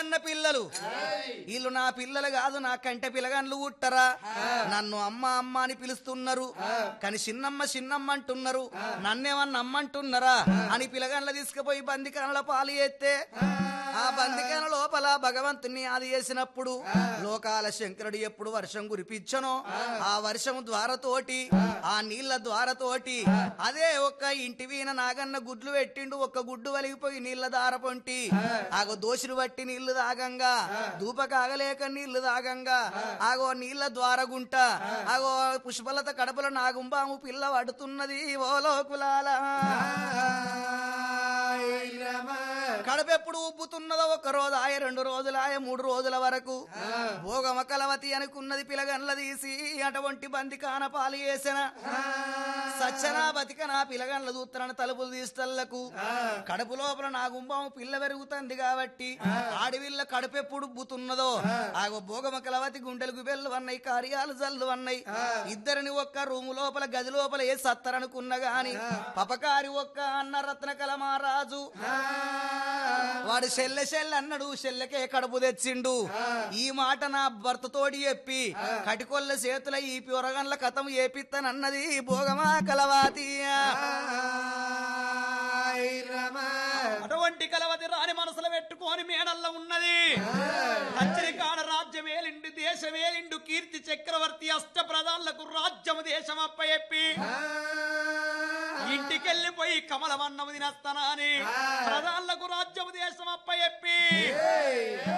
కన్న పిల్లలు వీళ్ళు నా పిల్లలు కాదు నా కంటే పిల్లగాన్లు ఉట్టరా నన్ను అమ్మ అమ్మ అని పిలుస్తున్నారు కానీ చిన్నమ్మ చిన్నమ్మ అంటున్నారు నన్నేమన్నా అమ్మ అంటున్నారా అని పిల్లగాన్ల తీసుకుపోయి బందికానల పాలు ఎత్తే ఆ బందికాన లోపల భగవంతుని ఆది చేసినప్పుడు లోకాల శంకరుడు ఎప్పుడు వర్షం కురిపించనో ఆ వర్షం ద్వారతోటి ఆ నీళ్ల ద్వారతోటి అదే ఒక్క ఇంటి వీణ నాగన్న గుడ్లు పెట్టిండు ఒక్క గుడ్డు వలిగిపోయి నీళ్ల దార పొంటి ఆగో దోషులు బట్టి నీళ్లు తాగంగా ధూపకాగలేక నీళ్లు తాగంగా ఆగో నీళ్ల ద్వారగుంట ఆగో పుష్పలత కడపల నాగుంబాము పిల్ల పడుతున్నది ఓ లోకులాల కడపెప్పుడు ఉబ్బుతున్నదో ఒక రోజు ఆయ రెండు రోజులాయ మూడు రోజుల వరకు భోగమ కలవతి అనుకున్నది పిలగన్ల తీసి అటువంటి బంది కాన పాలు వేసిన సచ్చనా బతికనా పిలగన్ల దూత్తన తలుపులు తీస్తళ్లకు కడుపు లోపల నా గుంబం పిల్ల పెరుగుతుంది కాబట్టి ఆడివిల్ల కడుపెప్పుడు ఉబ్బుతున్నదో ఆగో భోగమ కలవతి గుండెలు గుబెల్లు అన్నాయి కార్యాలు జల్లు అన్నాయి ఇద్దరిని ఒక్క రూము లోపల గది లోపల ఏ సత్తరనుకున్న గాని పపకారి ఒక్క అన్న రత్న కలమారాజు వాడు చెల్లె చెల్లె అన్నాడు చెల్లెకే కడుపు తెచ్చిండు ఈ మాట నా భర్తతోడి చెప్పి కటికొల్ల చేతుల ఈ పిరగన్ల కథం ఏపిత్తనన్నది భోగమా కలవాతి అటువంటి కలవతి రాని మనసులో పెట్టుకొని మేడల్లో ఉన్నది రచ్చరికాడ రాజ్యమేలిండు దేశమేలిండు కీర్తి చక్రవర్తి అష్ట ప్రధానులకు రాజ్యము దేశం అప్పయెప్పి ఇంటికెళ్ళిపోయి కమలమన్నము తినస్తానా అని ప్రధానులకు రాజ్యము దేశం అప్పయెప్పి